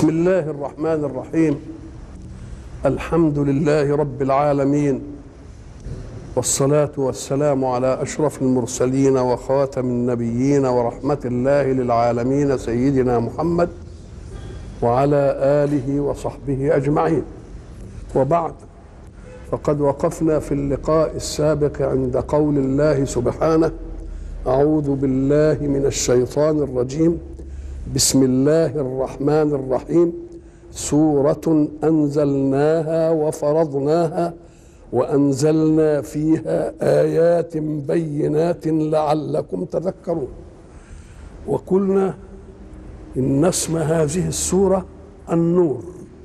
بسم الله الرحمن الرحيم الحمد لله رب العالمين والصلاة والسلام على أشرف المرسلين وخاتم النبيين ورحمة الله للعالمين سيدنا محمد وعلى آله وصحبه أجمعين وبعد فقد وقفنا في اللقاء السابق عند قول الله سبحانه أعوذ بالله من الشيطان الرجيم بسم الله الرحمن الرحيم سورة أنزلناها وفرضناها وأنزلنا فيها آيات بينات لعلكم تذكرون وقلنا إن اسم هذه السورة النور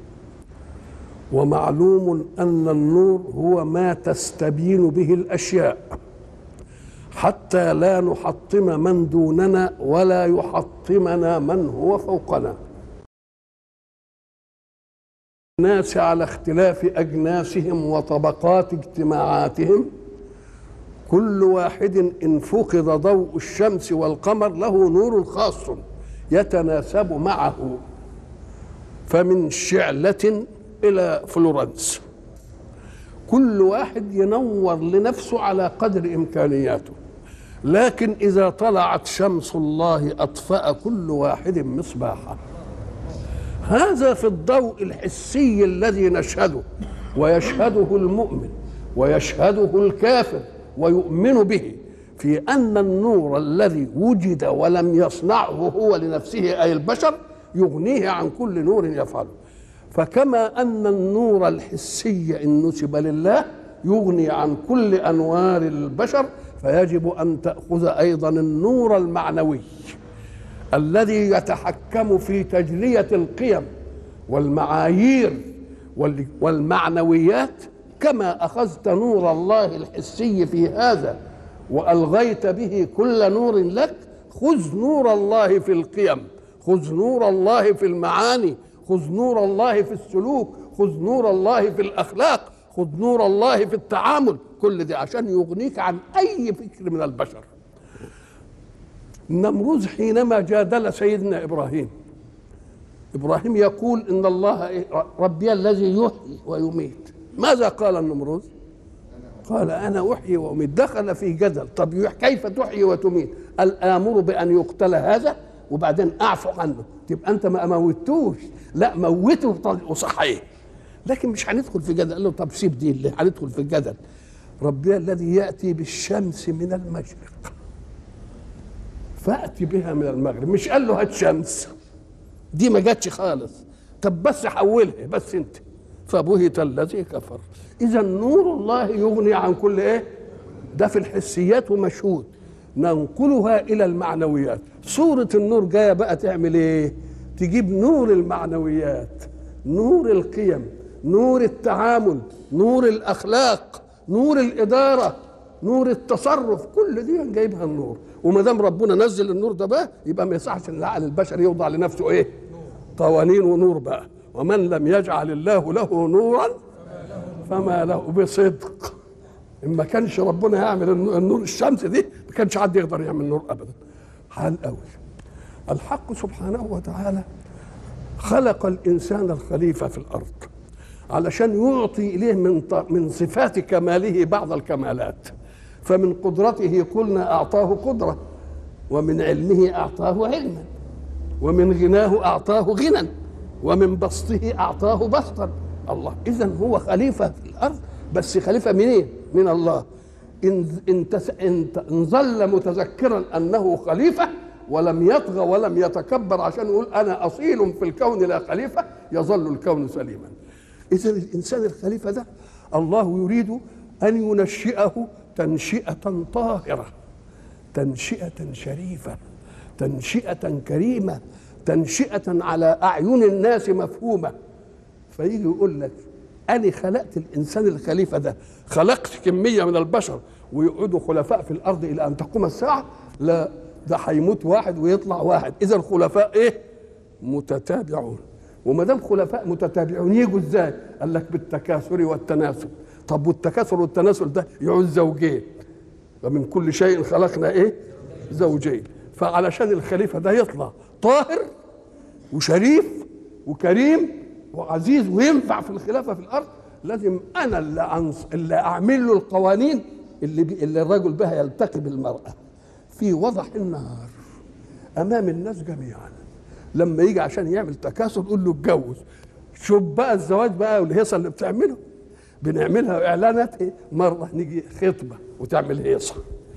ومعلوم أن النور هو ما تستبين به الأشياء حتى لا نحطم من دوننا ولا يحطمنا من هو فوقنا الناس على اختلاف اجناسهم وطبقات اجتماعاتهم كل واحد ان فقد ضوء الشمس والقمر له نور خاص يتناسب معه فمن شعله الى فلورنس كل واحد ينور لنفسه على قدر امكانياته لكن اذا طلعت شمس الله اطفا كل واحد مصباحه هذا في الضوء الحسي الذي نشهده ويشهده المؤمن ويشهده الكافر ويؤمن به في ان النور الذي وجد ولم يصنعه هو لنفسه اي البشر يغنيه عن كل نور يفعله فكما ان النور الحسي ان نسب لله يغني عن كل انوار البشر فيجب ان تاخذ ايضا النور المعنوي الذي يتحكم في تجليه القيم والمعايير والمعنويات كما اخذت نور الله الحسي في هذا والغيت به كل نور لك خذ نور الله في القيم خذ نور الله في المعاني خذ نور الله في السلوك خذ نور الله في الاخلاق خذ نور الله في التعامل كل ده عشان يغنيك عن اي فكر من البشر النمروذ حينما جادل سيدنا ابراهيم ابراهيم يقول ان الله ربي الذي يحيي ويميت ماذا قال النمروذ قال انا احيي واميت دخل في جدل طب كيف تحيي وتميت قال امر بان يقتل هذا وبعدين اعفو عنه تبقى انت ما موتوش لا موته وصحيه لكن مش هندخل في جدل قال له طب سيب دي اللي هندخل في الجدل ربي الذي ياتي بالشمس من المشرق فاتي بها من المغرب مش قال له هات شمس دي ما جاتش خالص طب بس حولها بس انت فبهت الذي كفر اذا نور الله يغني عن كل ايه ده في الحسيات ومشهود ننقلها الى المعنويات سوره النور جايه بقى تعمل ايه تجيب نور المعنويات نور القيم نور التعامل نور الاخلاق نور الاداره نور التصرف كل دي جايبها النور وما دام ربنا نزل النور ده بقى يبقى ما يصحش ان العقل البشري يوضع لنفسه ايه قوانين ونور بقى ومن لم يجعل الله له نورا فما له بصدق ان ما كانش ربنا يعمل النور الشمس دي ما كانش حد يقدر يعمل نور ابدا حال قوي الحق سبحانه وتعالى خلق الانسان الخليفه في الارض علشان يعطي اليه من من صفات كماله بعض الكمالات فمن قدرته قلنا اعطاه قدره ومن علمه اعطاه علما ومن غناه اعطاه غنى ومن بسطه اعطاه بسطا الله اذا هو خليفه في الارض بس خليفه منين؟ إيه؟ من الله ان ان ان ظل متذكرا انه خليفه ولم يطغى ولم يتكبر عشان يقول انا اصيل في الكون لا خليفه يظل الكون سليما اذا الانسان الخليفه ده الله يريد ان ينشئه تنشئه طاهره تنشئه شريفه تنشئه كريمه تنشئه على اعين الناس مفهومه فيجي يقول لك أنا خلقت الإنسان الخليفة ده خلقت كمية من البشر ويقعدوا خلفاء في الأرض إلى أن تقوم الساعة لا ده هيموت واحد ويطلع واحد إذا الخلفاء إيه؟ متتابعون وما دام خلفاء متتابعون يجوا إزاي؟ قال لك بالتكاثر والتناسل طب والتكاثر والتناسل ده يعوز زوجين ومن كل شيء خلقنا إيه؟ زوجين فعلشان الخليفة ده يطلع طاهر وشريف وكريم وعزيز وينفع في الخلافه في الارض لازم انا اللي أنص... اللي اعمل له القوانين اللي بي... اللي الرجل بها يلتقي بالمراه في وضح النهار امام الناس جميعا لما يجي عشان يعمل تكاثر يقول له اتجوز شوف بقى الزواج بقى والهيصه اللي بتعمله بنعملها اعلانات ايه مره نيجي خطبه وتعمل هيصه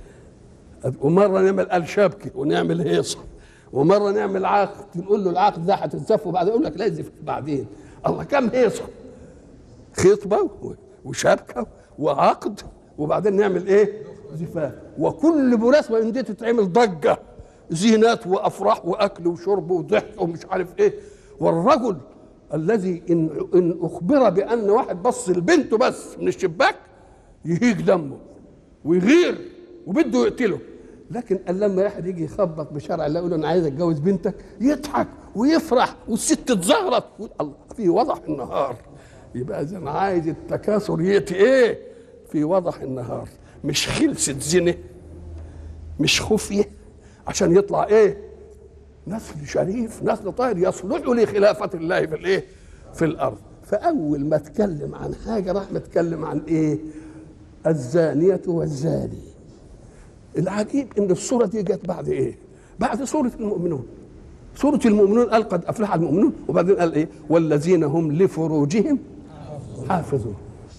ومره نعمل قال شبكه ونعمل هيصه ومره نعمل عقد نقول له العقد ده هتتزف وبعدين يقول لك لا يزف بعدين الله كم هيصه خطبه وشبكه وعقد وبعدين نعمل ايه زفاف وكل مناسبه من دي تتعمل ضجه زينات وافراح واكل وشرب وضحك ومش عارف ايه والرجل الذي ان ان اخبر بان واحد بص لبنته بس من الشباك يهيج دمه ويغير وبده يقتله لكن قال لما واحد يجي يخبط بشرع الله يقول له انا عايز اتجوز بنتك يضحك ويفرح والست تتزغرط الله في وضح النهار يبقى اذا عايز التكاثر ياتي ايه في وضح النهار مش خلصة زنا مش خفيه عشان يطلع ايه نسل شريف نسل طاهر يصلح لخلافة الله في الايه في الارض فاول ما اتكلم عن حاجه راح متكلم عن ايه الزانيه والزاني العجيب ان الصوره دي جت بعد ايه بعد سوره المؤمنون سوره المؤمنون قال قد افلح المؤمنون وبعدين قال ايه والذين هم لفروجهم حافظون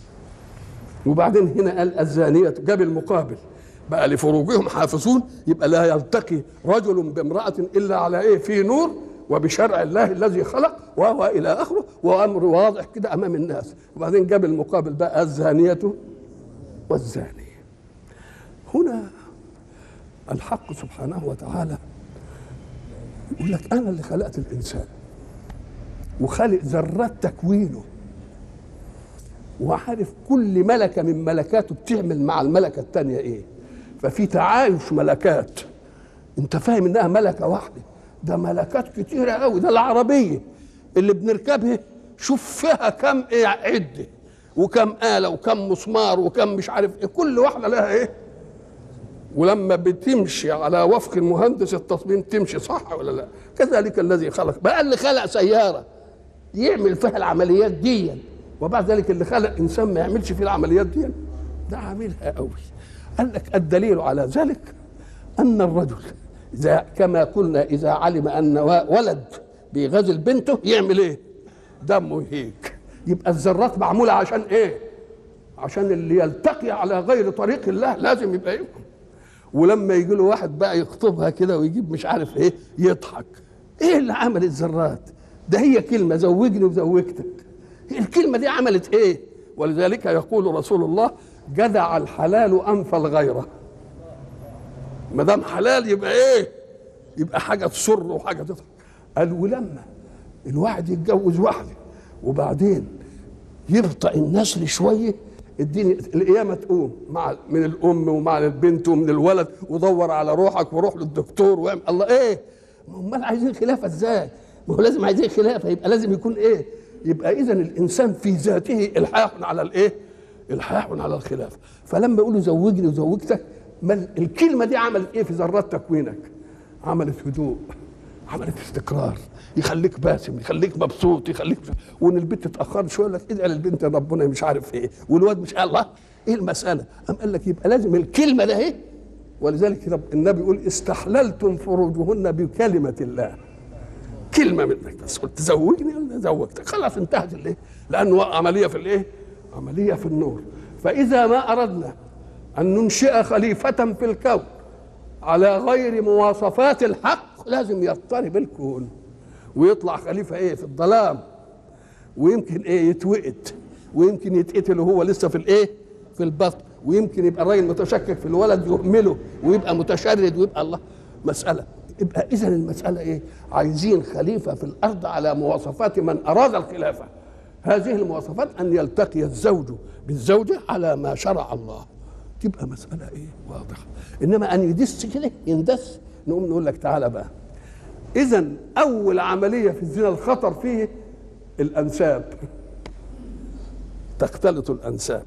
وبعدين هنا قال الزانيه جاب المقابل بقى لفروجهم حافظون يبقى لا يلتقي رجل بامرأة إلا على إيه في نور وبشرع الله الذي خلق وهو إلى آخره وأمر واضح كده أمام الناس وبعدين جاب المقابل بقى الزانية والزاني هنا الحق سبحانه وتعالى يقول لك أنا اللي خلقت الإنسان وخلق ذرات تكوينه وعارف كل ملكة من ملكاته بتعمل مع الملكة الثانية إيه ففي تعايش ملكات انت فاهم انها ملكه واحده ده ملكات كتيره قوي ده العربيه اللي بنركبها شوف فيها كم ايه عده وكم آلة وكم مسمار وكم مش عارف ايه كل واحدة لها ايه ولما بتمشي على وفق المهندس التصميم تمشي صح ولا لا كذلك الذي خلق بقى اللي خلق سيارة يعمل فيها العمليات دي وبعد ذلك اللي خلق انسان ما يعملش فيه العمليات دي ده عاملها قوي قال لك الدليل على ذلك ان الرجل اذا كما قلنا اذا علم ان ولد بيغازل بنته يعمل ايه؟ دمه يهيج يبقى الذرات معموله عشان ايه؟ عشان اللي يلتقي على غير طريق الله لازم يبقى يفهم ولما يجي له واحد بقى يخطبها كده ويجيب مش عارف ايه يضحك ايه اللي عمل الذرات؟ ده هي كلمه زوجني وزوجتك الكلمه دي عملت ايه؟ ولذلك يقول رسول الله جدع الحلال انف الغيره ما دام حلال يبقى ايه يبقى حاجه تسر وحاجه تضحك قال ولما الواحد يتجوز واحده وبعدين يبطأ النسل شويه الدين القيامة تقوم مع من الأم ومع البنت ومن الولد ودور على روحك وروح للدكتور واعمل الله إيه؟ أمال عايزين خلافة إزاي؟ ما هو لازم عايزين خلافة يبقى لازم يكون إيه؟ يبقى إذا الإنسان في ذاته إلحاح على الإيه؟ الحاح على الخلافه فلما يقولوا زوجني وزوجتك ما الكلمه دي عملت ايه في ذرات تكوينك عملت هدوء عملت استقرار يخليك باسم يخليك مبسوط يخليك وان البنت اتاخرت شويه لك ادعي للبنت ربنا مش عارف ايه والواد مش الله ايه المساله قام قال لك يبقى لازم الكلمه ده ايه ولذلك النبي يقول استحللتم فروجهن بكلمه الله كلمه منك بس قلت زوجني ولا زوجتك خلاص انتهت الايه لانه عمليه في الايه عملية في النور فإذا ما أردنا أن ننشئ خليفة في الكون على غير مواصفات الحق لازم يضطرب الكون ويطلع خليفة إيه في الظلام ويمكن إيه يتوقد ويمكن يتقتل وهو لسه في الإيه في البطن ويمكن يبقى الراجل متشكك في الولد يهمله ويبقى متشرد ويبقى الله مسألة يبقى إذا المسألة إيه؟ عايزين خليفة في الأرض على مواصفات من أراد الخلافة هذه المواصفات ان يلتقي الزوج بالزوجه على ما شرع الله تبقى مساله ايه واضحه انما ان يدس كده يندس نقوم نقول لك تعالى بقى اذا اول عمليه في الزنا الخطر فيه الانساب تختلط الانساب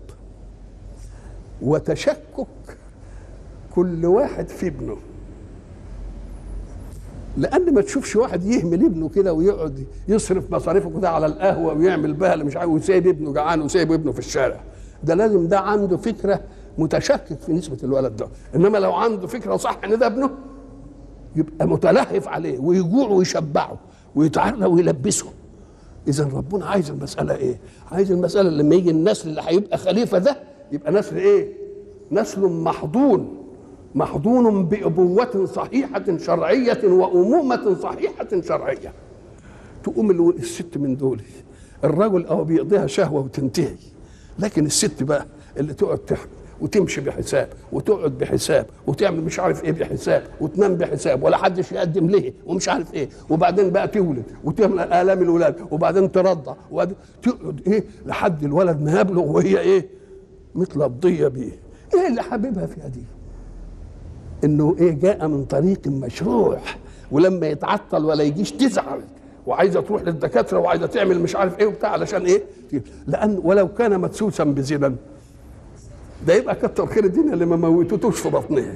وتشكك كل واحد في ابنه لان ما تشوفش واحد يهمل ابنه كده ويقعد يصرف مصاريفه كده على القهوه ويعمل بها اللي مش عارف وسايب ابنه جعان وسايب ابنه في الشارع ده لازم ده عنده فكره متشكك في نسبه الولد ده انما لو عنده فكره صح ان ده ابنه يبقى متلهف عليه ويجوع ويشبعه ويتعرى ويلبسه اذا ربنا عايز المساله ايه عايز المساله لما يجي النسل اللي هيبقى خليفه ده يبقى نسل ايه نسل محضون محضون بأبوة صحيحة شرعية وأمومة صحيحة شرعية تقوم الو- الست من دول الرجل اه بيقضيها شهوة وتنتهي لكن الست بقى اللي تقعد تحمل وتمشي بحساب وتقعد بحساب وتعمل مش عارف ايه بحساب وتنام بحساب ولا حدش يقدم ليه ومش عارف ايه وبعدين بقى تولد وتعمل الام الولاد وبعدين ترضع وبعدين تقعد ايه لحد الولد ما يبلغ وهي ايه مثل الضيه بيه ايه اللي حبيبها فيها دي انه ايه جاء من طريق مشروع ولما يتعطل ولا يجيش تزعل وعايزه تروح للدكاتره وعايزه تعمل مش عارف ايه وبتاع علشان ايه لان ولو كان مدسوسا بزنا ده يبقى كتر خير الدنيا اللي ما موتتوش في بطنها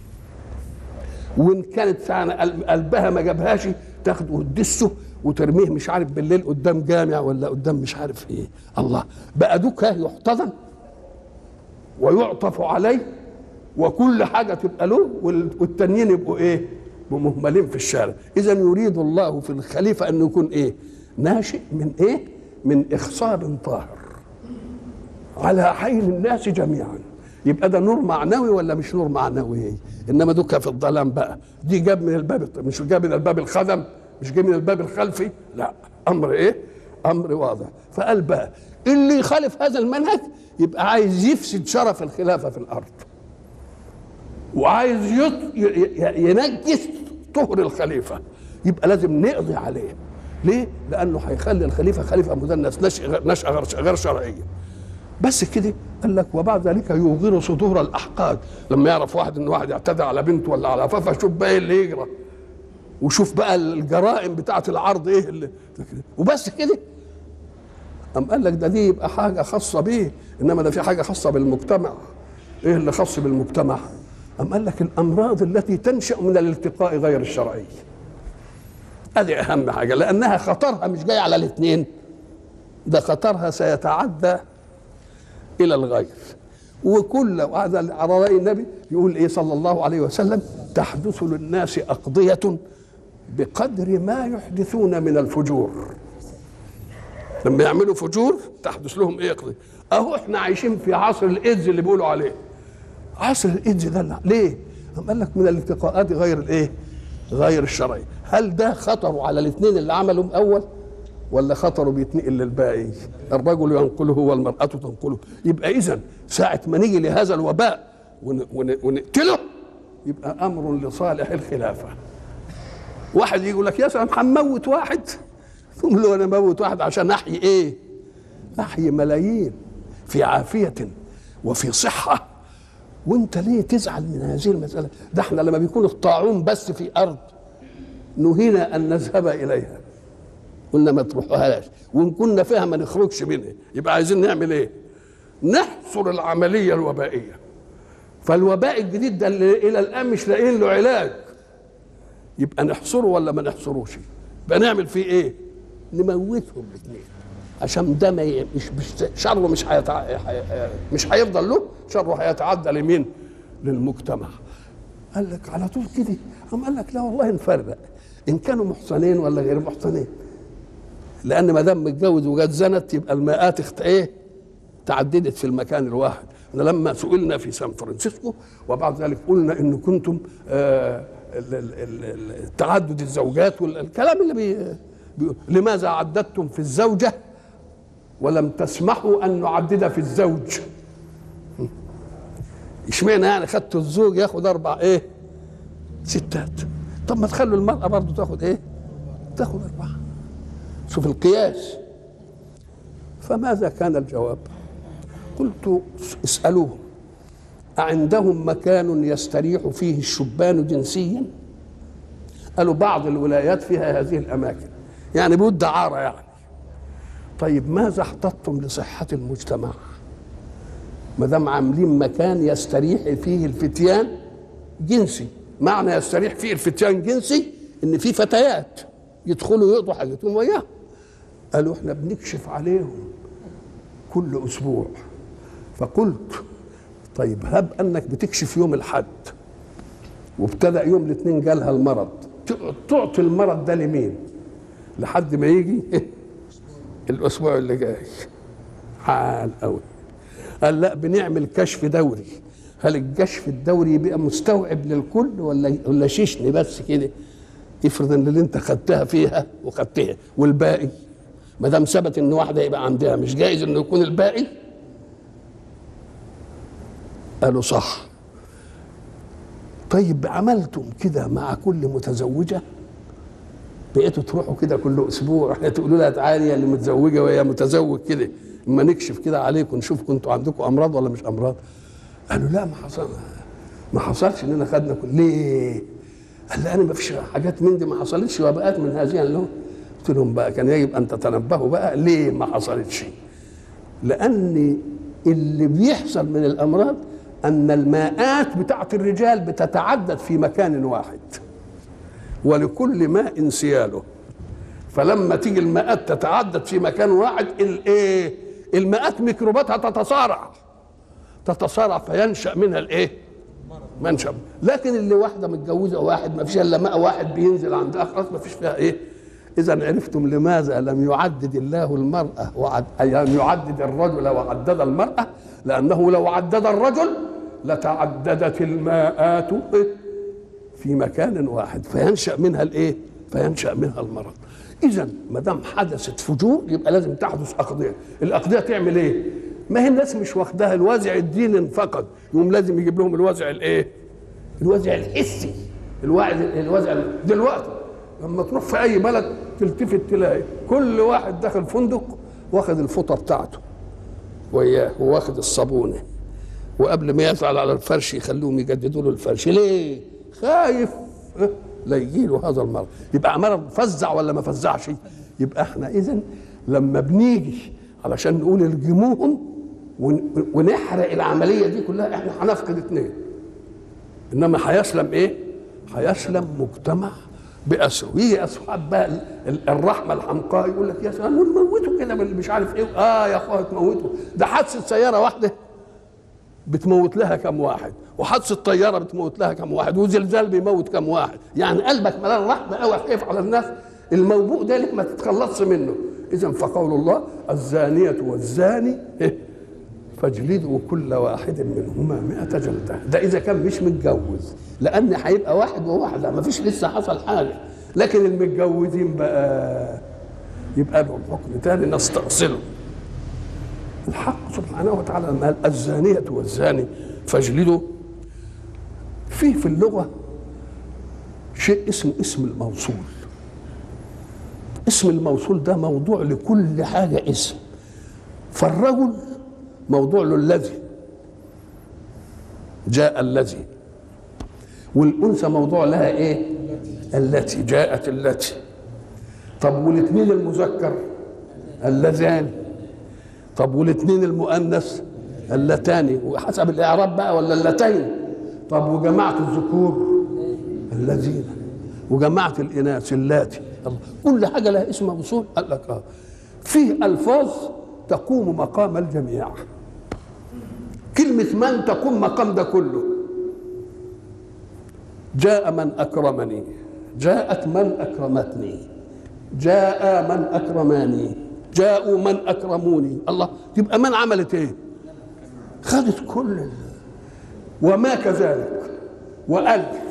وان كانت فعلا قلب- قلبها ما جابهاش تاخده وتدسه وترميه مش عارف بالليل قدام جامع ولا قدام مش عارف ايه الله بقى دوكا يحتضن ويعطف عليه وكل حاجه تبقى له وال- والتانيين يبقوا ايه؟ يبقوا مهملين في الشارع، اذا يريد الله في الخليفه انه يكون ايه؟ ناشئ من ايه؟ من اخصاب طاهر على عين الناس جميعا يبقى ده نور معنوي ولا مش نور معنوي؟ انما دوكا في الظلام بقى دي جاب من الباب مش جاب من الباب الخدم مش جاب من الباب الخلفي لا امر ايه؟ امر واضح فقال بقى اللي يخالف هذا المنهج يبقى عايز يفسد شرف الخلافه في الارض وعايز يط- ي- ي- ينجس طهر الخليفه يبقى لازم نقضي عليه ليه؟ لانه هيخلي الخليفه خليفه مدنس نشأ غير- نشأه غير غير شرعيه بس كده قال لك وبعد ذلك يوغر صدور الاحقاد لما يعرف واحد ان واحد اعتدى على بنته ولا على فافا شوف بقى ايه اللي يجرى وشوف بقى الجرائم بتاعه العرض ايه اللي وبس كده أم قال لك ده دي يبقى حاجة خاصة بيه إنما ده في حاجة خاصة بالمجتمع إيه اللي خاص بالمجتمع أم قال لك الأمراض التي تنشأ من الالتقاء غير الشرعي هذه أهم حاجة لأنها خطرها مش جاي على الاثنين ده خطرها سيتعدى إلى الغير وكل هذا على رأي النبي يقول إيه صلى الله عليه وسلم تحدث للناس أقضية بقدر ما يحدثون من الفجور لما يعملوا فجور تحدث لهم ايه قضية اهو احنا عايشين في عصر الايدز اللي بيقولوا عليه عصر الايدز ده لا. ليه؟ أم قال لك من الالتقاءات غير الايه؟ غير الشرعي هل ده خطره على الاثنين اللي عملوا اول ولا خطره بيتنقل للباقي الرجل ينقله والمرأة تنقله يبقى إذا ساعة ما نيجي لهذا الوباء ون- ون- ونقتله يبقى أمر لصالح الخلافة واحد يقول لك يا سلام هنموت واحد تقول له انا موت واحد عشان احيي ايه؟ احيي ملايين في عافيه وفي صحه وانت ليه تزعل من هذه المساله؟ ده احنا لما بيكون الطاعون بس في ارض نهينا ان نذهب اليها قلنا ما تروحوهاش وان كنا فيها ما نخرجش منها يبقى عايزين نعمل ايه؟ نحصر العمليه الوبائيه فالوباء الجديد ده اللي الى الان مش لاقيين له علاج يبقى نحصره ولا ما نحصروش يبقى نعمل فيه ايه نموتهم الاثنين عشان ده ما ي- مش مش شره مش هيتع... هي- مش هيفضل له شره هيتعدى لمين للمجتمع قال لك على طول كده قام قال لك لا والله نفرق ان كانوا محصنين ولا غير محصنين لان ما دام متجوز وجات زنت يبقى المئات اخت ايه تعددت في المكان الواحد أنا لما سئلنا في سان فرانسيسكو وبعد ذلك قلنا ان كنتم آه ال- ال- ال- ال- تعدد الزوجات والكلام اللي بي بي لماذا عددتم في الزوجه ولم تسمحوا ان نعدد في الزوج اشمعنى يعني خدت الزوج ياخد اربع ايه ستات طب ما تخلوا المراه برضه تاخد ايه تاخد اربعه شوف القياس فماذا كان الجواب قلت اسألوهم أعندهم مكان يستريح فيه الشبان جنسيا قالوا بعض الولايات فيها هذه الأماكن يعني بود دعارة يعني طيب ماذا احتطتم لصحة المجتمع ما دام عاملين مكان يستريح فيه الفتيان جنسي معنى يستريح فيه الفتيان جنسي ان في فتيات يدخلوا يقضوا حاجتهم وياهم قالوا احنا بنكشف عليهم كل اسبوع فقلت طيب هب انك بتكشف يوم الحد وابتدا يوم الاثنين جالها المرض تعطي المرض ده لمين لحد ما يجي الاسبوع اللي جاي عال قوي قال لا بنعمل كشف دوري هل الكشف الدوري يبقى مستوعب للكل ولا ولا شيشني بس كده افرض ان اللي انت خدتها فيها وخدتها والباقي ما دام ثبت ان واحده يبقى عندها مش جايز انه يكون الباقي قالوا صح طيب عملتم كده مع كل متزوجه بقيتوا تروحوا كده كل اسبوع تقولوا لها تعالي يا اللي متزوجه وهي متزوج كده اما نكشف كده عليكم نشوف كنتوا عندكم امراض ولا مش امراض قالوا لا ما حصل ما حصلش اننا خدنا كل ليه؟ قال لي انا ما فيش حاجات من دي ما حصلتش وباءات من هذه اللون قلت لهم بقى كان يجب ان تتنبهوا بقى ليه ما حصلتش؟ لان اللي بيحصل من الامراض ان الماءات بتاعت الرجال بتتعدد في مكان واحد ولكل ماء سياله فلما تيجي الماءات تتعدد في مكان واحد الايه الماءات ميكروباتها تتصارع تتصارع فينشا منها الايه منشا لكن اللي واحده متجوزه واحد ما فيش الا ماء واحد بينزل عند اخر ما فيش فيها ايه اذا عرفتم لماذا لم يعدد الله المراه وعد لم يعدد الرجل وعدد المراه لانه لو عدد الرجل لتعددت الماءات في مكان واحد فينشا منها الايه فينشا منها المرض اذا ما دام حدثت فجور يبقى لازم تحدث اقضيه الاقضيه تعمل ايه ما هي الناس مش واخداها الوازع الديني انفقد يقوم لازم يجيب لهم الوازع الايه الوازع الحسي الوازع الوازع دلوقتي لما تروح في اي بلد تلتفت تلاقي كل واحد داخل فندق واخد الفوطه بتاعته وياه وواخد الصابونه وقبل ما يفعل على الفرش يخلوهم يجددوا له الفرش ليه؟ خايف لا يجي له هذا المرض يبقى مرض فزع ولا ما فزعش يبقى احنا اذا لما بنيجي علشان نقول ارجموهم ونحرق العمليه دي كلها احنا هنفقد اثنين انما هيسلم ايه؟ هيسلم مجتمع باسره يجي اصحاب بقى الرحمه الحمقاء يقول لك يا سلام ونموتوا كده مش عارف ايه اه يا اخويا تموتوا ده حادثه سياره واحده بتموت لها كم واحد وحادثه طياره بتموت لها كم واحد وزلزال بيموت كم واحد يعني قلبك ملان رحمه قوي خايف على الناس الموبوء ده لك ما تتخلصش منه اذا فقول الله الزانيه والزاني فاجلدوا كل واحد منهما مئة جلدة ده إذا كان مش متجوز لأن هيبقى واحد وواحدة ما فيش لسه حصل حاجة لكن المتجوزين بقى يبقى لهم حكم تاني نستأصله الحق سبحانه وتعالى قال الزانية والزاني فاجلدوا فيه في اللغة شيء اسمه اسم الموصول اسم الموصول ده موضوع لكل حاجة اسم فالرجل موضوع له الذي جاء الذي والأنثى موضوع لها إيه التي جاءت التي طب والاثنين المذكر اللذان طب والاثنين المؤنث اللتان وحسب الاعراب بقى ولا اللتين طب وجماعه الذكور الذين وجماعه الاناث اللاتي كل حاجه لها اسم موصول قال لك اه فيه الفاظ تقوم مقام الجميع كلمة من تقوم مقام ده كله جاء من أكرمني جاءت من أكرمتني جاء من أكرماني جاءوا من أكرموني الله تبقى من عملت إيه خدت كل وما كذلك وألف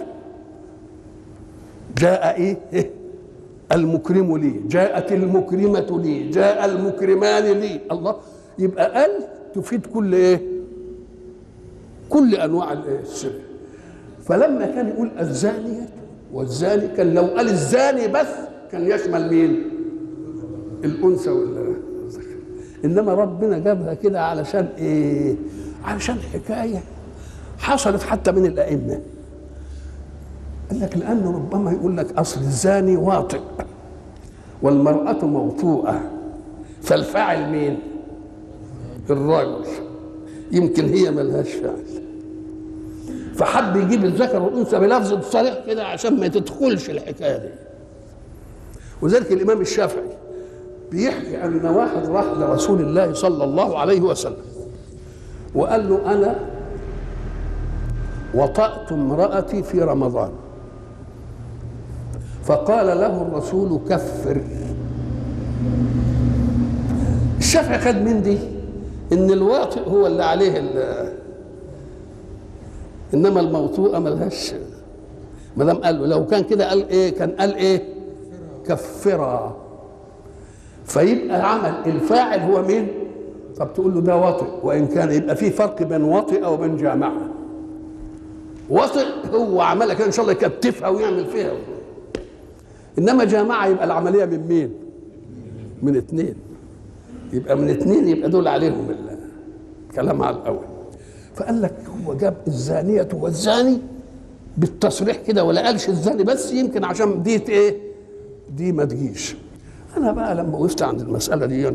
جاء إيه, إيه؟ المكرم لي جاءت المكرمة لي جاء المكرمان لي الله يبقى ال تفيد كل ايه كل انواع السر فلما كان يقول الزانية والزاني كان لو قال الزاني بس كان يشمل مين الانثى والذكر انما ربنا جابها كده علشان ايه علشان حكايه حصلت حتى من الائمه قال لك لانه ربما يقول لك اصل الزاني واطئ والمراه موطوءه فالفاعل مين الرجل يمكن هي ملهاش فعل فحب يجيب الذكر والانثى بلفظ صريح كده عشان ما تدخلش الحكايه دي وذلك الامام الشافعي بيحكي ان واحد راح لرسول الله صلى الله عليه وسلم وقال له انا وطأت امرأتي في رمضان فقال له الرسول كفر الشافعي خد من دي ان الواطئ هو اللي عليه ال- انما الموطوءه ملهاش ما دام قال له لو كان كده قال ايه كان قال ايه كفرا فيبقى عمل الفاعل هو مين طب تقول له ده واطئ وان كان يبقى في فرق بين واطئ وبين جامعه واطئ هو عملها كده ان شاء الله يكتفها ويعمل فيها انما جامعه يبقى العمليه من مين من اثنين يبقى من اثنين يبقى دول عليهم الكلام على الاول فقال لك هو جاب الزانيه والزاني بالتصريح كده ولا قالش الزاني بس يمكن عشان دي ايه دي ما تجيش انا بقى لما وقفت عند المساله دي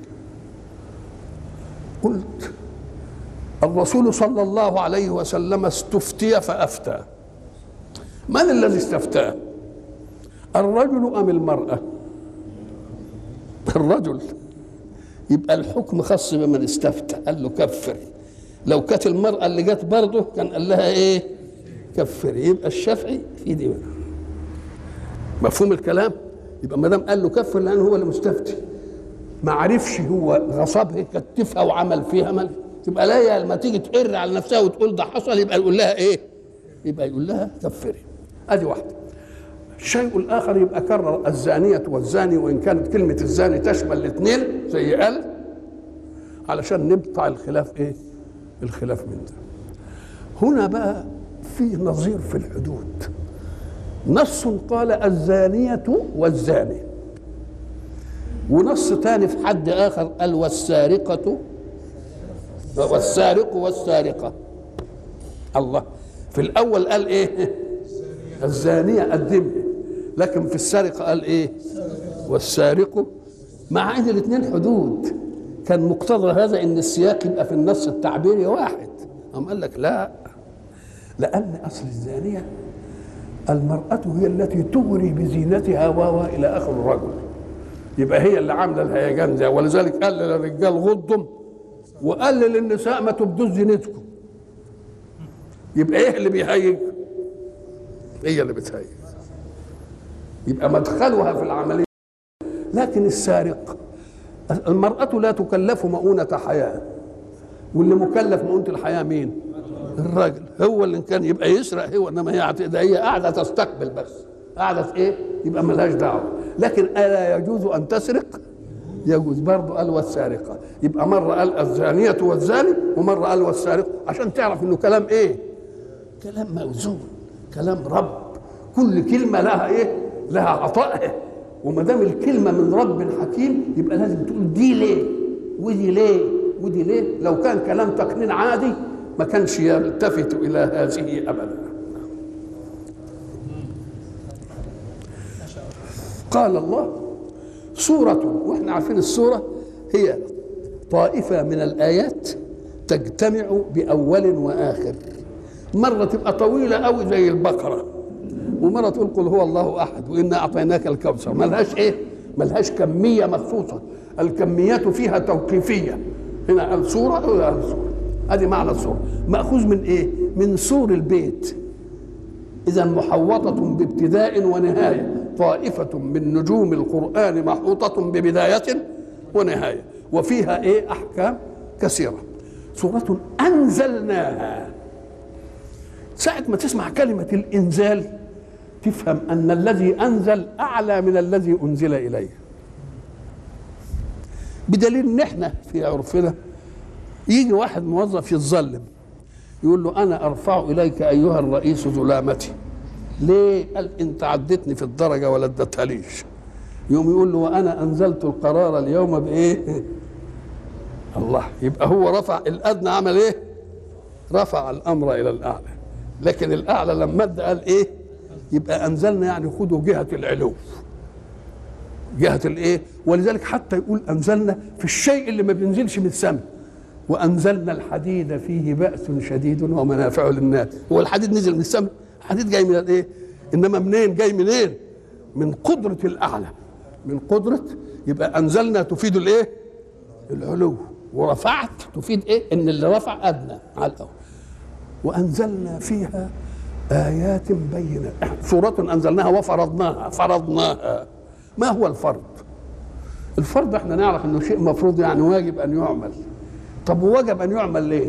قلت الرسول صلى الله عليه وسلم استفتي فافتى من الذي استفتاه الرجل ام المراه الرجل يبقى الحكم خاص بمن استفتى قال له كفر لو كانت المرأة اللي جت برضه كان قال لها ايه كفر يبقى الشافعي في دي بقى. مفهوم الكلام يبقى ما دام قال له كفر لان هو اللي مستفتي ما عرفش هو غصبها كتفها وعمل فيها مال تبقى لا لما تيجي تقر على نفسها وتقول ده حصل يبقى يقول لها ايه يبقى يقول لها كفري ادي واحده الشيء الاخر يبقى كرر الزانيه والزاني وان كانت كلمه الزاني تشمل الاثنين زي قال علشان نبطع الخلاف ايه الخلاف من ده هنا بقى في نظير في الحدود نص قال الزانية والزاني ونص تاني في حد آخر قال والسارقة والسارق والسارقة الله في الأول قال إيه الزانية قدمها لكن في السرقة قال إيه والسارق مع ان الاثنين حدود كان مقتضى هذا ان السياق يبقى في النص التعبيري واحد قام قال لك لا لان اصل الزانيه المراه هي التي تغري بزينتها و الى اخر الرجل يبقى هي اللي عامله الهيجان ده ولذلك قال للرجال غضم وقال للنساء ما تبدوش زينتكم يبقى ايه اللي بيهيج هي اللي بتهيج يبقى مدخلها في العمليه لكن السارق المرأة لا تكلف مؤونة حياة واللي مكلف مؤونة الحياة مين؟ الراجل هو اللي كان يبقى يسرق هو انما هي ده هي قاعدة تستقبل بس قاعدة في ايه؟ يبقى ملهاش دعوة لكن ألا يجوز أن تسرق؟ يجوز برضه قال والسارقة يبقى مرة قال الزانية والزاني ومرة قال والسارق عشان تعرف انه كلام ايه؟ كلام موزون كلام رب كل كلمة لها ايه؟ لها عطائها وما دام الكلمه من رب حكيم يبقى لازم تقول دي ليه ودي ليه ودي ليه لو كان كلام تقنين عادي ما كانش يلتفت الى هذه ابدا قال الله سورة واحنا عارفين السورة هي طائفة من الآيات تجتمع بأول وآخر مرة تبقى طويلة أوي زي البقرة ومره تقول قل هو الله احد وانا اعطيناك الكوثر ملهاش ايه ملهاش كميه مخصوصه الكميات فيها توقيفيه هنا قال سوره ولا قال سوره ادي معنى السوره ماخوذ من ايه من سور البيت اذا محوطه بابتداء ونهايه طائفه من نجوم القران محوطه ببدايه ونهايه وفيها ايه احكام كثيره سوره انزلناها ساعة ما تسمع كلمة الإنزال تفهم أن الذي أنزل أعلى من الذي أنزل إليه بدليل إن إحنا في عرفنا يجي واحد موظف يتظلم يقول له أنا أرفع إليك أيها الرئيس ظلامتي ليه؟ قال أنت عدتني في الدرجة ولا اديتها ليش يوم يقول له وأنا أنزلت القرار اليوم بإيه؟ الله يبقى هو رفع الأدنى عمل إيه؟ رفع الأمر إلى الأعلى لكن الاعلى لما ادى قال ايه يبقى انزلنا يعني خدوا جهه العلو جهه الايه ولذلك حتى يقول انزلنا في الشيء اللي ما بينزلش من السماء وانزلنا الحديد فيه باس شديد ومنافع للناس هو الحديد نزل من السماء الحديد جاي من الايه انما منين جاي منين من قدره الاعلى من قدره يبقى انزلنا تفيد الايه العلو ورفعت تفيد ايه ان اللي رفع ادنى على الاول وانزلنا فيها ايات بينات سوره انزلناها وفرضناها فرضناها ما هو الفرض الفرض احنا نعرف انه شيء مفروض يعني واجب ان يعمل طب ووجب ان يعمل ليه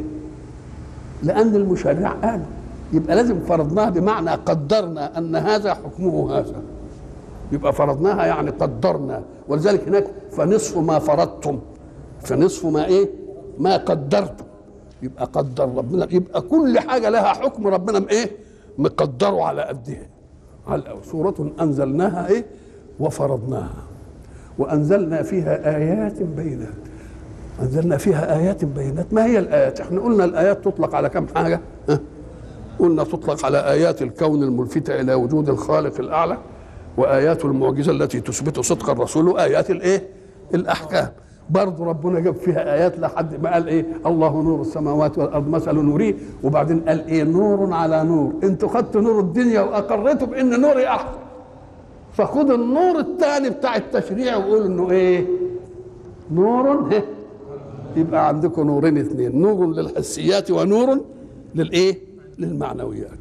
لان المشرع قال يبقى لازم فرضناها بمعنى قدرنا ان هذا حكمه هذا يبقى فرضناها يعني قدرنا ولذلك هناك فنصف ما فرضتم فنصف ما ايه ما قدرتم يبقى قدر ربنا يبقى كل حاجه لها حكم ربنا ايه مقدره على قدها على الأول. سورة أنزلناها إيه وفرضناها وأنزلنا فيها آيات بينات أنزلنا فيها آيات بينات ما هي الآيات احنا قلنا الآيات تطلق على كم حاجة ها؟ قلنا تطلق على آيات الكون الملفتة إلى وجود الخالق الأعلى وآيات المعجزة التي تثبت صدق الرسول وآيات الإيه الأحكام برضه ربنا جاب فيها ايات لحد ما قال ايه الله نور السماوات والارض مثل نوره وبعدين قال ايه نور على نور انتوا خدتوا نور الدنيا واقريتوا بان نوري احسن فخدوا النور الثاني بتاع التشريع وقولوا انه ايه نور هه. يبقى عندكم نورين اثنين نور للحسيات ونور للايه للمعنويات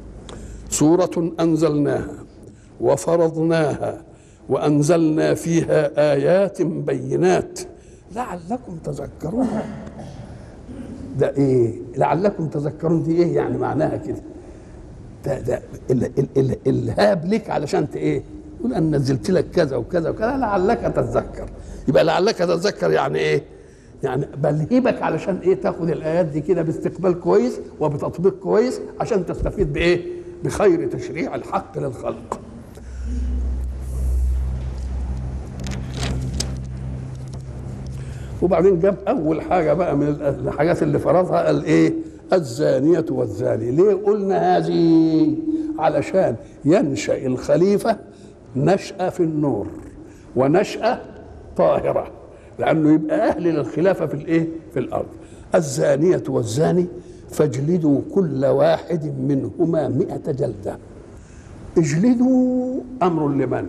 سورة أنزلناها وفرضناها وأنزلنا فيها آيات بينات لعلكم تذكرون ده ايه لعلكم تذكرون دي ايه يعني معناها كده ده ده ال ال ال الهاب لك علشان ت ايه يقول انا نزلت لك كذا وكذا وكذا لعلك تتذكر يبقى لعلك تتذكر يعني ايه يعني بلهبك علشان ايه تاخد الايات دي كده باستقبال كويس وبتطبيق كويس عشان تستفيد بايه بخير تشريع الحق للخلق وبعدين جاب اول حاجه بقى من الحاجات اللي فرضها قال ايه الزانيه والزاني ليه قلنا هذه علشان ينشا الخليفه نشأة في النور ونشأة طاهرة لأنه يبقى أهل للخلافة في الإيه؟ في الأرض الزانية والزاني فاجلدوا كل واحد منهما مئة جلدة اجلدوا أمر لمن؟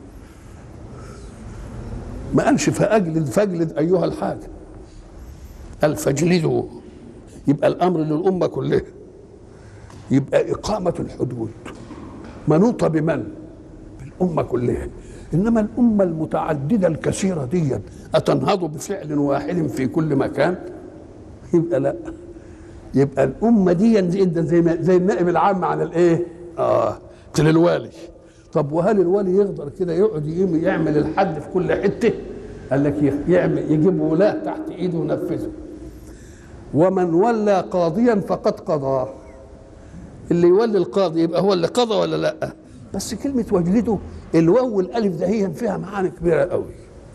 ما قالش فاجلد فاجلد ايها الحاكم قال فاجلدوا يبقى الامر للامه كلها يبقى اقامه الحدود منوطه بمن بالامه كلها انما الامه المتعدده الكثيره دي اتنهض بفعل واحد في كل مكان يبقى لا يبقى الامه دي زي ما زي النائب العام عن الايه اه للوالي طب وهل الولي يقدر كده يقعد يعمل الحد في كل حته قال لك يعمل يجيب ولاة تحت ايده وينفذه ومن ولى قاضيا فقد قضى اللي يولي القاضي يبقى هو اللي قضى ولا لا بس كلمة وجلده الواو والألف ده هي فيها معاني كبيرة قوي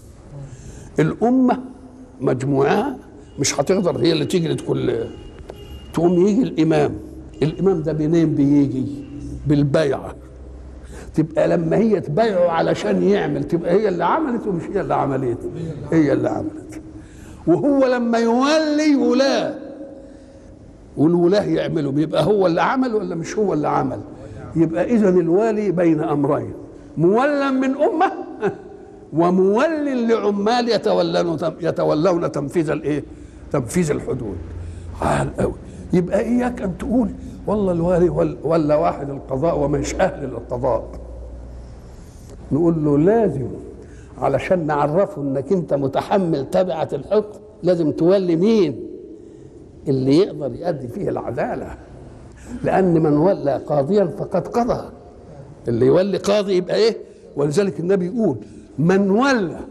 الأمة مجموعة مش هتقدر هي اللي تجلد كل تقوم يجي الإمام الإمام ده منين بيجي بالبيعة تبقى لما هي تبايعه علشان يعمل تبقى هي اللي عملت ومش هي اللي عملت هي اللي عملت وهو لما يولي ولاة والولاة يعملوا بيبقى هو اللي عمل ولا مش هو اللي عمل يبقى اذا الوالي بين امرين مولى من امه ومول لعمال يتولون يتولون تنفيذ الايه؟ تنفيذ الحدود عال قوي يبقى اياك ان تقول والله الوالي ولا واحد القضاء ومش اهل للقضاء نقول له لازم علشان نعرفه انك انت متحمل تبعة الحكم لازم تولي مين اللي يقدر يؤدي فيه العدالة لأن من ولى قاضيا فقد قضى اللي يولي قاضي يبقى ايه ولذلك النبي يقول من ولى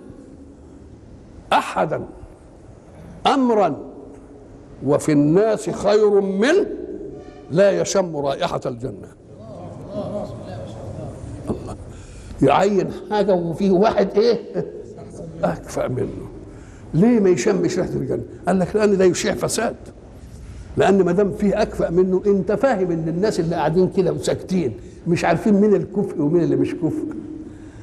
أحدا أمرا وفي الناس خير منه لا يشم رائحة الجنة الله يعين حاجة وفيه واحد ايه أكفأ منه ليه ما يشمش ريحة الجنة قال لك لأن ده يشيع فساد لأن ما دام فيه أكفأ منه أنت فاهم إن الناس اللي قاعدين كده وساكتين مش عارفين مين الكفء ومين اللي مش كفء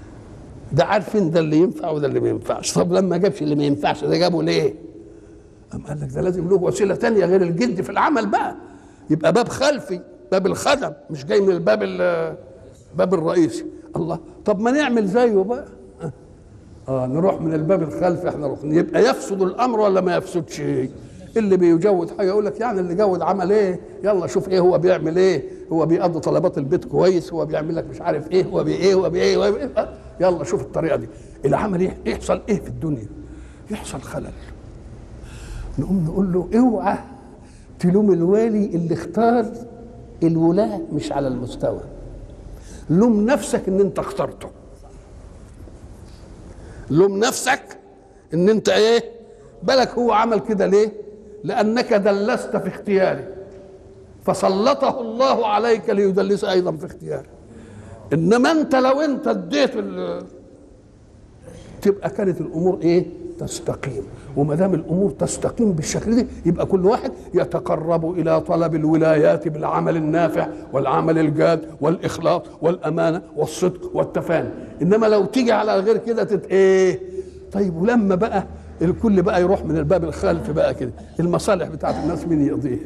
ده عارفين ده اللي ينفع وده اللي ما ينفعش طب لما جابش اللي ما ينفعش ده جابه ليه أم قال لك ده لازم له وسيله تانية غير الجد في العمل بقى يبقى باب خلفي باب الخدم مش جاي من الباب الباب الرئيسي الله طب ما نعمل زيه بقى اه نروح من الباب الخلفي احنا ركن يبقى يفسد الامر ولا ما يفسدش اللي بيجود حاجه يقول لك يعني اللي جود عمل ايه يلا شوف ايه هو بيعمل ايه هو بيقضي طلبات البيت كويس هو بيعمل لك مش عارف ايه هو بايه هو بايه هو بإيه آه يلا شوف الطريقه دي العمل إيه؟ يحصل ايه في الدنيا يحصل خلل نقوم نقول له اوعى تلوم الوالي اللي اختار الولاة مش على المستوى لوم نفسك ان انت اخترته لوم نفسك ان انت ايه بالك هو عمل كده ليه لانك دلست في اختياره فسلطه الله عليك ليدلس ايضا في اختياره انما انت لو انت اديت تبقى كانت الامور ايه تستقيم وما دام الامور تستقيم بالشكل ده يبقى كل واحد يتقرب الى طلب الولايات بالعمل النافع والعمل الجاد والاخلاص والامانه والصدق والتفاني انما لو تيجي على غير كده تت ايه طيب ولما بقى الكل بقى يروح من الباب الخلفي بقى كده المصالح بتاعت الناس مين يقضيها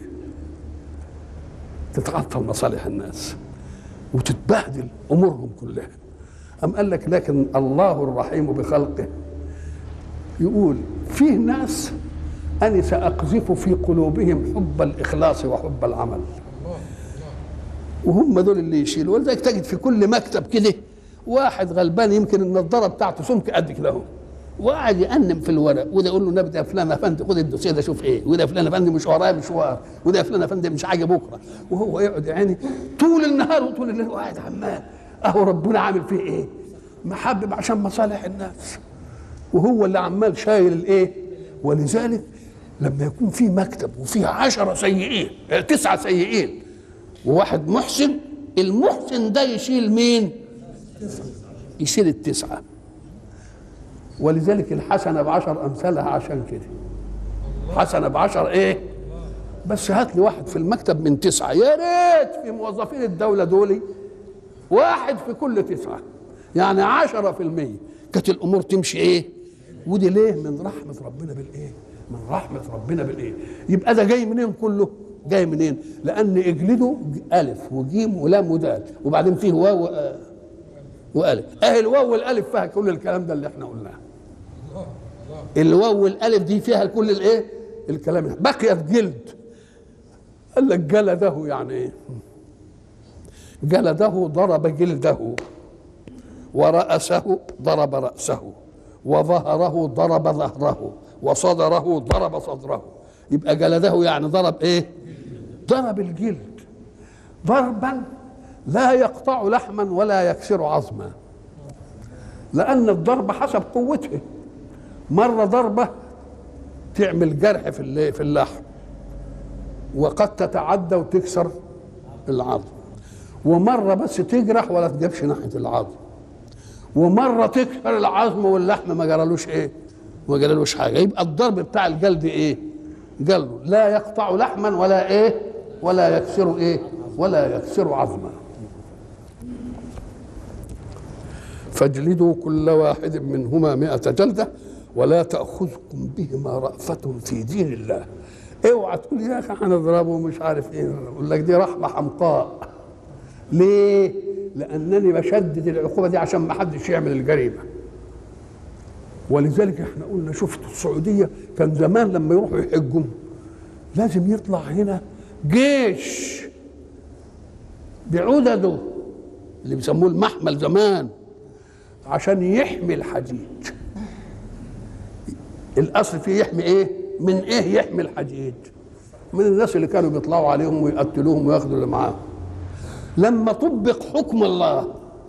تتعطل مصالح الناس وتتبهدل امورهم كلها أم قال لك لكن الله الرحيم بخلقه يقول فيه ناس أنا سأقذف في قلوبهم حب الإخلاص وحب العمل وهم دول اللي يشيلوا ولذلك تجد في كل مكتب كده واحد غلبان يمكن النضاره بتاعته سمك قد كده وقاعد يأنم في الورق وده يقول له نبدا يا فلان افندي خد الدوسيه ده شوف ايه وده فلان افندي مش ورايا مشوار وده فلان افندي مش حاجه بكره وهو يقعد يعني طول النهار وطول الليل وقاعد عمال اهو ربنا عامل فيه ايه محبب عشان مصالح الناس وهو اللي عمال شايل الايه ولذلك لما يكون في مكتب وفيه عشرة سيئين تسعة سيئين وواحد محسن المحسن ده يشيل مين يشيل التسعة ولذلك الحسنة بعشر أمثالها عشان كده حسنة بعشر إيه بس هات لي واحد في المكتب من تسعة يا ريت في موظفين الدولة دول واحد في كل تسعة يعني عشرة في المية كانت الأمور تمشي إيه ودي ليه من رحمة ربنا بالإيه من رحمة ربنا بالإيه يبقى ده جاي منين كله جاي منين لأن إجلده ألف وجيم ولام ودال وبعدين فيه واو آه والف اهي الواو والالف فيها كل الكلام ده اللي احنا قلناه الواو والالف دي فيها كل الايه الكلام بقيت جلد قال لك جلده يعني ايه جلده ضرب جلده ورأسه ضرب رأسه وظهره ضرب ظهره وصدره ضرب صدره يبقى جلده يعني ضرب ايه ضرب الجلد ضربا لا يقطع لحما ولا يكسر عظما لأن الضربة حسب قوته مرة ضربة تعمل جرح في في اللحم وقد تتعدى وتكسر العظم ومرة بس تجرح ولا تجيبش ناحية العظم ومرة تكسر العظم واللحم ما جرالوش ايه ما جرالوش حاجة يبقى الضرب بتاع الجلد ايه جلده لا يقطع لحما ولا ايه ولا يكسر ايه ولا يكسر عظما فاجلدوا كل واحد منهما مئة جلدة ولا تأخذكم بهما رأفة في دين الله اوعى تقول يا اخي هنضربه مش عارف ايه يقول لك دي رحمة حمقاء ليه؟ لأنني بشدد العقوبة دي عشان ما حدش يعمل الجريمة ولذلك احنا قلنا شفت السعودية كان زمان لما يروحوا يحجوا لازم يطلع هنا جيش بعدده اللي بيسموه المحمل زمان عشان يحمي الحديد الاصل فيه يحمي ايه من ايه يحمي الحديد من الناس اللي كانوا بيطلعوا عليهم ويقتلوهم وياخدوا اللي معاهم لما طبق حكم الله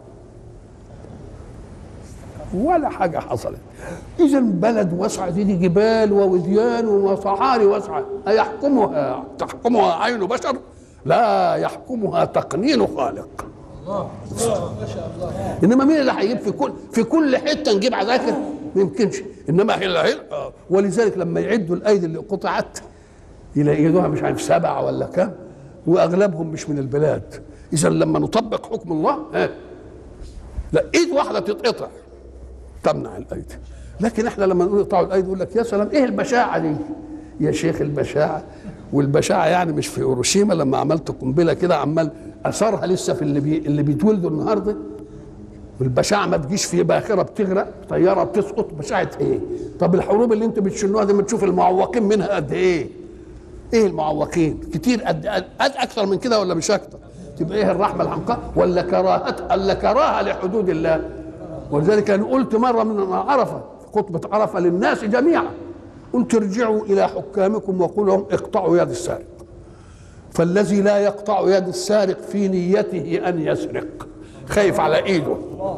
ولا حاجة حصلت إذا بلد واسعة دي, دي جبال ووديان وصحاري واسعة أيحكمها تحكمها عين بشر لا يحكمها تقنين خالق الله ما شاء الله انما مين اللي هيجيب في كل في كل حته نجيب عساكر ما يمكنش انما هي ولذلك لما يعدوا الايدي اللي قطعت يلاقيوها مش عارف سبعه ولا كام واغلبهم مش من البلاد اذا لما نطبق حكم الله ها لا ايد واحده تتقطع تمنع الايدي لكن احنا لما نقول اقطعوا الايدي يقول لك يا سلام ايه البشاعه دي يا شيخ البشاعه والبشاعه يعني مش في هيروشيما لما عملت قنبله كده عمال اثرها لسه في اللي بي اللي بيتولدوا النهارده والبشاعه ما تجيش في باخره بتغرق طياره بتسقط بشاعه ايه؟ طب الحروب اللي انتوا بتشنوها دي ما تشوف المعوقين منها قد ايه؟ ايه المعوقين؟ كتير قد, قد اكثر من كده ولا مش اكثر؟ تبقى ايه الرحمه الحمقاء ولا كراهه ولا كراهه لحدود الله؟ ولذلك انا قلت مره من عرفه خطبه عرفه للناس جميعا قلت ارجعوا الى حكامكم وقولوا لهم اقطعوا يد السارق فالذي لا يقطع يد السارق في نيته ان يسرق خايف على ايده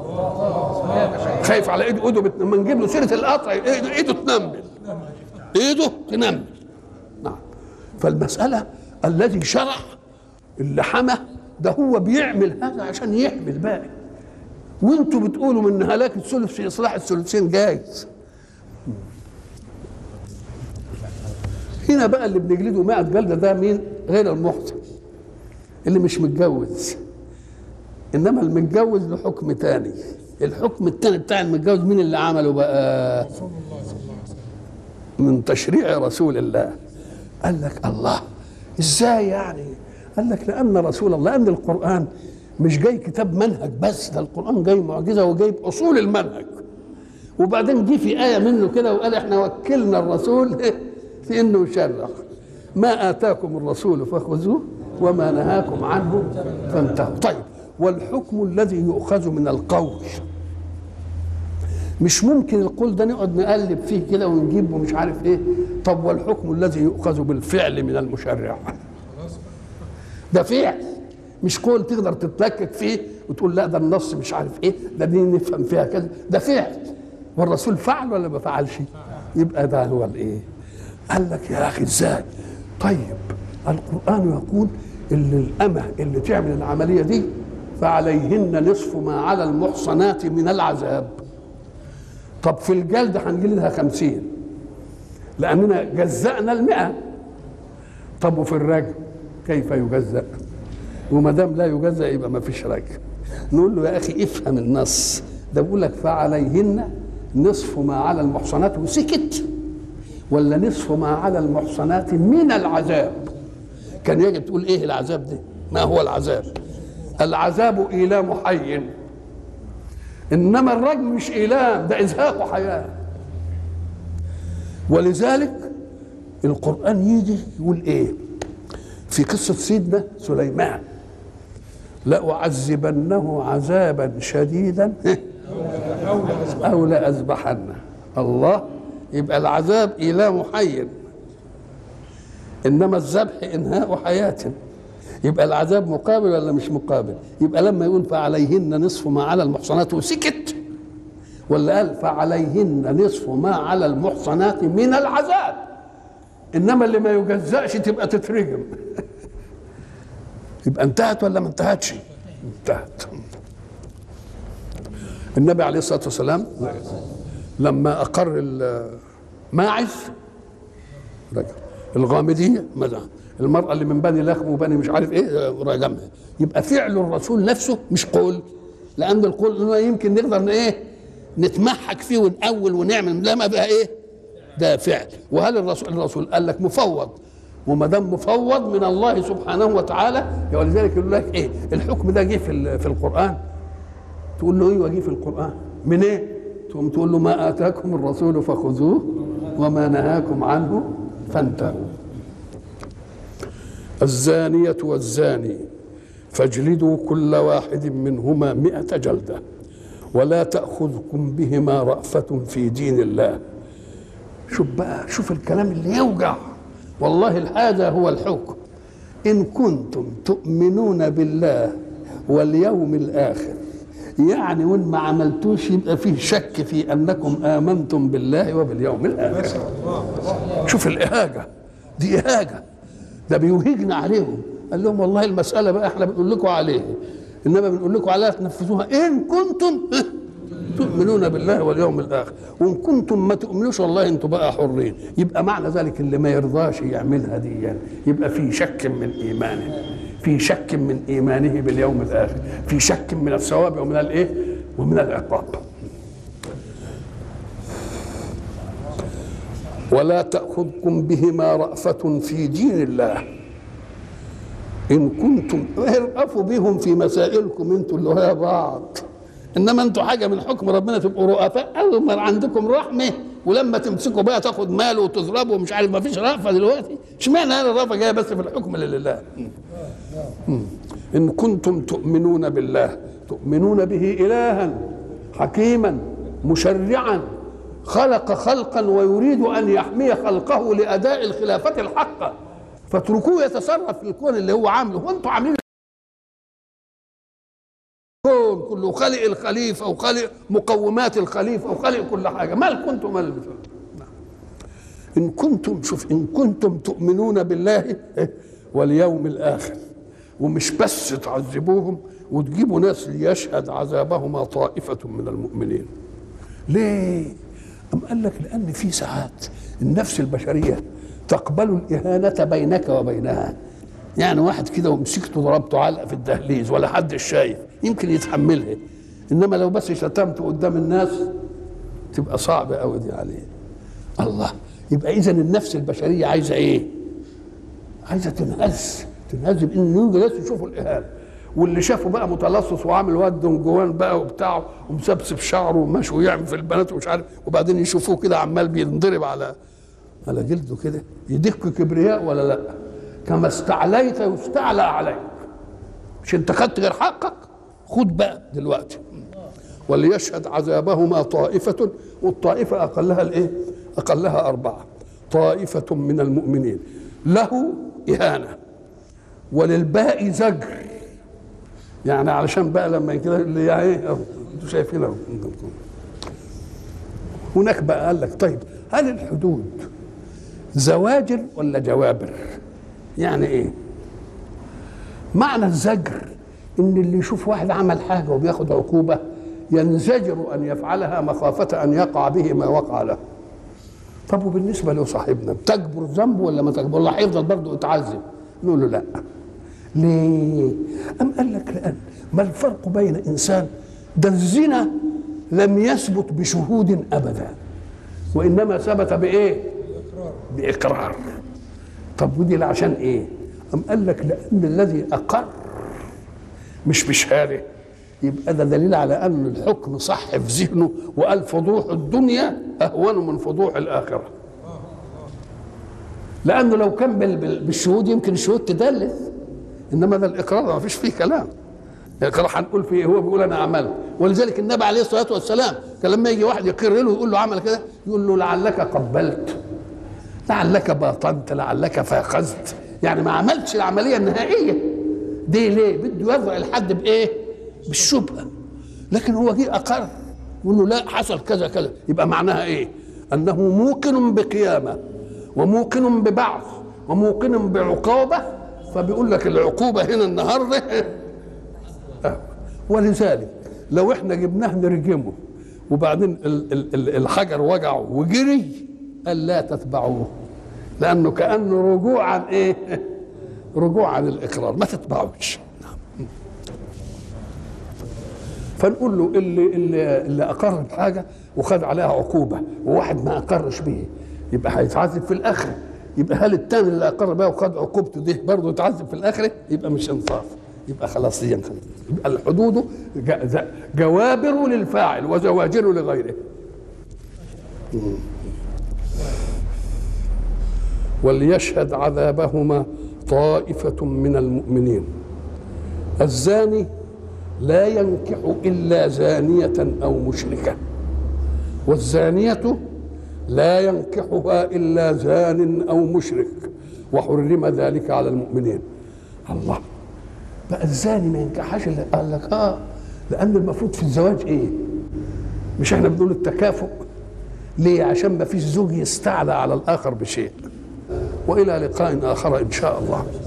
خايف على ايده ايده بت... لما نجيب له سيره القطع ايده, إيده تنمل ايده تنمل نعم فالمساله الذي شرع اللي حمى ده هو بيعمل هذا عشان يحمي الباقي وانتوا بتقولوا من هلاك الثلث في اصلاح الثلثين جايز هنا بقى اللي بنجلده 100 جلده ده مين غير المحسن اللي مش متجوز انما المتجوز له حكم تاني الحكم التاني بتاع المتجوز مين اللي عمله بقى من تشريع رسول الله قال لك الله ازاي يعني قال لك لان رسول الله لان القران مش جاي كتاب منهج بس ده القران جاي معجزه وجايب اصول المنهج وبعدين جه في ايه منه كده وقال احنا وكلنا الرسول في انه يشرع ما اتاكم الرسول فخذوه وما نهاكم عنه فانتهوا طيب والحكم الذي يؤخذ من القول مش ممكن القول ده نقعد نقلب فيه كده ونجيب ومش عارف ايه طب والحكم الذي يؤخذ بالفعل من المشرع ده فعل مش قول تقدر تتلكك فيه وتقول لا ده النص مش عارف ايه ده دي نفهم فيها كذا ده فعل والرسول فعل ولا ما فعلش يبقى ده هو الايه قال لك يا اخي ازاي طيب القران يقول اللي الامه اللي تعمل العمليه دي فعليهن نصف ما على المحصنات من العذاب طب في الجلد هنجلدها خمسين لأننا جزأنا المئة طب وفي الرجم كيف يجزأ وما دام لا يجزأ يبقى ما فيش رجم نقول له يا أخي افهم النص ده بيقول لك فعليهن نصف ما على المحصنات وسكت ولا نصف ما على المحصنات من العذاب كان يجب تقول ايه العذاب ده ما هو العذاب العذاب إيلام حي إنما الرجم مش إيلام ده إزهاق حياة ولذلك القرآن يجي يقول إيه في قصة سيدنا سليمان لأعذبنه عذابا شديدا أو لأذبحنه الله يبقى العذاب إيلام حي إنما الذبح إنهاء حياة يبقى العذاب مقابل ولا مش مقابل يبقى لما يقول فعليهن نصف ما على المحصنات وسكت ولا قال فعليهن نصف ما على المحصنات من العذاب انما اللي ما يجزأش تبقى تترجم يبقى انتهت ولا ما انتهتش انتهت النبي عليه الصلاه والسلام لما اقر الماعز رجل الغامديه ماذا المرأة اللي من بني لخم وبني مش عارف ايه رجمها يبقى فعل الرسول نفسه مش قول لأن القول إنه يمكن نقدر ايه نتمحك فيه ونأول ونعمل لا ما بقى ايه ده فعل وهل الرسول الرسول قال لك مفوض وما دام مفوض من الله سبحانه وتعالى ولذلك يقول لك ايه الحكم ده جه في في القرآن تقول له ايوه جه في القرآن من ايه؟ تقوم تقول له ما آتاكم الرسول فخذوه وما نهاكم عنه فانتهوا الزانية والزاني فاجلدوا كل واحد منهما مئة جلدة ولا تأخذكم بهما رأفة في دين الله شوف بقى شوف الكلام اللي يوجع والله هذا هو الحكم إن كنتم تؤمنون بالله واليوم الآخر يعني وإن ما عملتوش يبقى فيه شك في أنكم آمنتم بالله وباليوم الآخر شوف الإهاجة دي إهاجة ده بيوهجنا عليهم قال لهم والله المسألة بقى احنا بنقول لكم عليه إنما بنقول لكم عليها تنفذوها إن كنتم تؤمنون بالله واليوم الآخر وإن كنتم ما تؤمنوش والله أنتم بقى حرين يبقى معنى ذلك اللي ما يرضاش يعملها دي يعني يبقى في شك من إيمانه في شك من إيمانه باليوم الآخر في شك من الثواب ومن الإيه ومن العقاب ولا تأخذكم بهما رأفة في دين الله إن كنتم ارأفوا بهم في مسائلكم انتوا اللي هي بعض انما انتوا حاجه من حكم ربنا تبقوا رؤفاء اول ما عندكم رحمه ولما تمسكوا بقى تاخد ماله وتضربه ومش عارف ما فيش رأفه دلوقتي اشمعنى انا الرأفه جايه بس في الحكم لله ان كنتم تؤمنون بالله تؤمنون به الها حكيما مشرعا خلق خلقا ويريد ان يحمي خلقه لاداء الخلافه الحقه فاتركوه يتصرف في الكون اللي هو عامله وانتم عاملين الكون كله خلق الخليفه وخلق مقومات الخليفه وخلق كل حاجه مال كنتم مال ان كنتم شوف ان كنتم تؤمنون بالله واليوم الاخر ومش بس تعذبوهم وتجيبوا ناس ليشهد عذابهما طائفه من المؤمنين ليه أم قال لك لأن في ساعات النفس البشرية تقبل الإهانة بينك وبينها يعني واحد كده ومسكته ضربته علقة في الدهليز ولا حد شايف يمكن يتحملها إنما لو بس شتمته قدام الناس تبقى صعبة قوي دي عليه الله يبقى إذا النفس البشرية عايزة إيه؟ عايزة تنهز تنهز بإن يوجد ناس يشوفوا الإهانة واللي شافه بقى متلصص وعامل واد دنجوان بقى وبتاعه ومسبسب شعره وماشي ويعمل في البنات ومش عارف وبعدين يشوفوه كده عمال بينضرب على على جلده كده يدك كبرياء ولا لا كما استعليت يستعلى عليك مش انت خدت غير حقك خد بقى دلوقتي وليشهد عذابهما طائفة والطائفة أقلها الإيه؟ أقلها أربعة طائفة من المؤمنين له إهانة وللباقي زجر يعني علشان بقى لما كده اللي يعني ايه أهو، انتوا شايفين اهو هناك بقى قال لك طيب هل الحدود زواجر ولا جوابر؟ يعني ايه؟ معنى الزجر ان اللي يشوف واحد عمل حاجه وبياخد عقوبه ينزجر ان يفعلها مخافه ان يقع به ما وقع له. طب وبالنسبه لصاحبنا تجبر ذنبه ولا ما تجبر؟ ولا هيفضل برضه يتعذب؟ نقول له لا. ليه؟ أم قال لك لأن ما الفرق بين إنسان ده الزنا لم يثبت بشهود أبدا وإنما ثبت بإيه؟ بإقرار طب ودي عشان إيه؟ أم قال لك لأن الذي أقر مش بشهاده يبقى ده دليل على أن الحكم صح في ذهنه وقال فضوح الدنيا أهون من فضوح الآخرة لأنه لو كان بال- بال- بالشهود يمكن الشهود تدلس انما ده الاقرار ما فيش فيه كلام الاقرار هنقول فيه هو بيقول انا عملت ولذلك النبي عليه الصلاه والسلام كان لما يجي واحد يقر له يقول له عمل كده يقول له لعلك قبلت لعلك باطنت لعلك فاخذت يعني ما عملتش العمليه النهائيه دي ليه بده يضرع الحد بايه بالشبهه لكن هو جه اقر يقول له لا حصل كذا كذا يبقى معناها ايه انه موقن بقيامه وموقن ببعث وموقن بعقوبه فبيقول لك العقوبه هنا النهارده آه. ولذلك لو احنا جبناه نرجمه وبعدين ال- ال- ال- الحجر وجعه وجري قال لا تتبعوه لانه كانه رجوع عن ايه رجوع عن الاقرار ما تتبعوش فنقول له اللي اللي, اللي اقر بحاجه وخد عليها عقوبه وواحد ما اقرش به يبقى هيتعذب في الاخره يبقى هل التاني اللي اقر بها وخد عقوبته دي برضه يتعذب في الاخره يبقى مش انصاف يبقى خلاص دي خلاص يبقى الحدود ج- ز- جوابر للفاعل وزواجر لغيره وليشهد عذابهما طائفة من المؤمنين الزاني لا ينكح إلا زانية أو مشركة والزانية لا ينكحها إلا زان أو مشرك وحرم ذلك على المؤمنين الله بقى الزاني ما ينكحهاش إلا قال لك آه لأن المفروض في الزواج إيه مش احنا بنقول التكافؤ ليه عشان ما فيش زوج يستعلى على الآخر بشيء وإلى لقاء آخر إن شاء الله